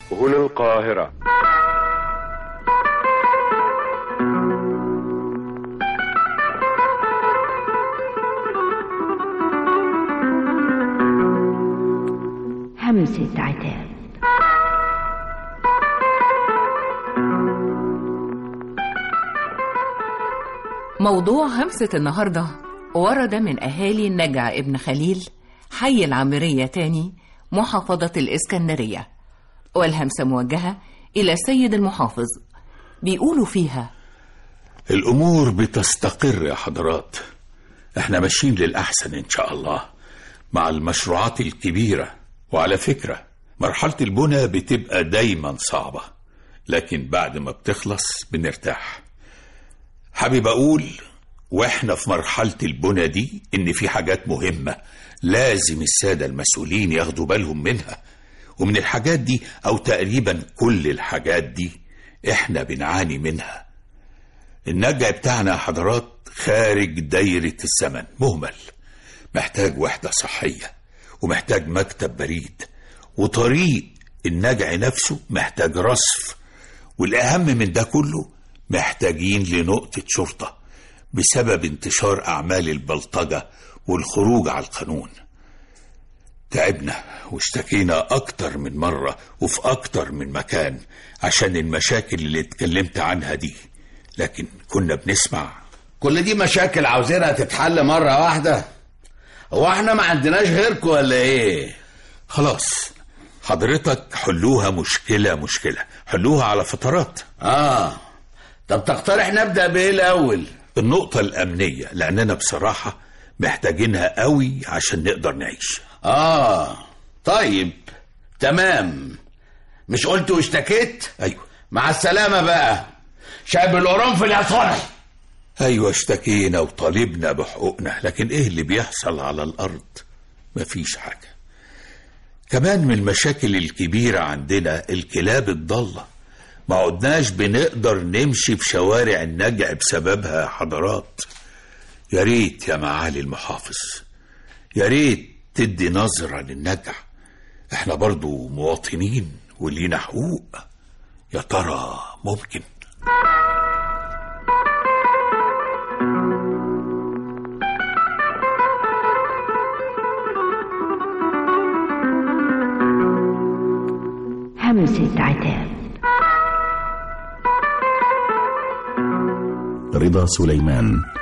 هنا القاهرة همسة عتاب موضوع همسة النهاردة ورد من أهالي النجع ابن خليل حي العامرية تاني محافظة الإسكندرية والهمسة موجهة إلى سيد المحافظ بيقولوا فيها الأمور بتستقر يا حضرات احنا ماشيين للأحسن إن شاء الله مع المشروعات الكبيرة وعلى فكرة مرحلة البنى بتبقى دايما صعبة لكن بعد ما بتخلص بنرتاح حابب أقول وإحنا في مرحلة البنى دي إن في حاجات مهمة لازم السادة المسؤولين ياخدوا بالهم منها ومن الحاجات دي أو تقريبا كل الحاجات دي إحنا بنعاني منها النجع بتاعنا يا حضرات خارج دايرة الزمن مهمل محتاج وحدة صحية ومحتاج مكتب بريد وطريق النجع نفسه محتاج رصف والأهم من ده كله محتاجين لنقطة شرطة بسبب انتشار أعمال البلطجة والخروج على القانون تعبنا واشتكينا أكتر من مرة وفي أكتر من مكان عشان المشاكل اللي اتكلمت عنها دي لكن كنا بنسمع كل دي مشاكل عاوزينها تتحل مرة واحدة هو احنا ما عندناش غيركم ولا ايه خلاص حضرتك حلوها مشكلة مشكلة حلوها على فترات اه طب تقترح نبدأ بايه الاول النقطة الأمنية لأننا بصراحة محتاجينها قوي عشان نقدر نعيش اه طيب تمام مش قلت واشتكيت أيوة مع السلامة بقى شايب القرنفل يا صالح أيوة اشتكينا وطالبنا بحقوقنا لكن إيه اللي بيحصل على الأرض مفيش حاجة كمان من المشاكل الكبيرة عندنا الكلاب الضالة ما عدناش بنقدر نمشي في شوارع النجع بسببها يا حضرات يا ريت يا معالي المحافظ يا ريت تدي نظرة للنجع احنا برضو مواطنين ولينا حقوق يا ترى ممكن همسة عتاب رضا سليمان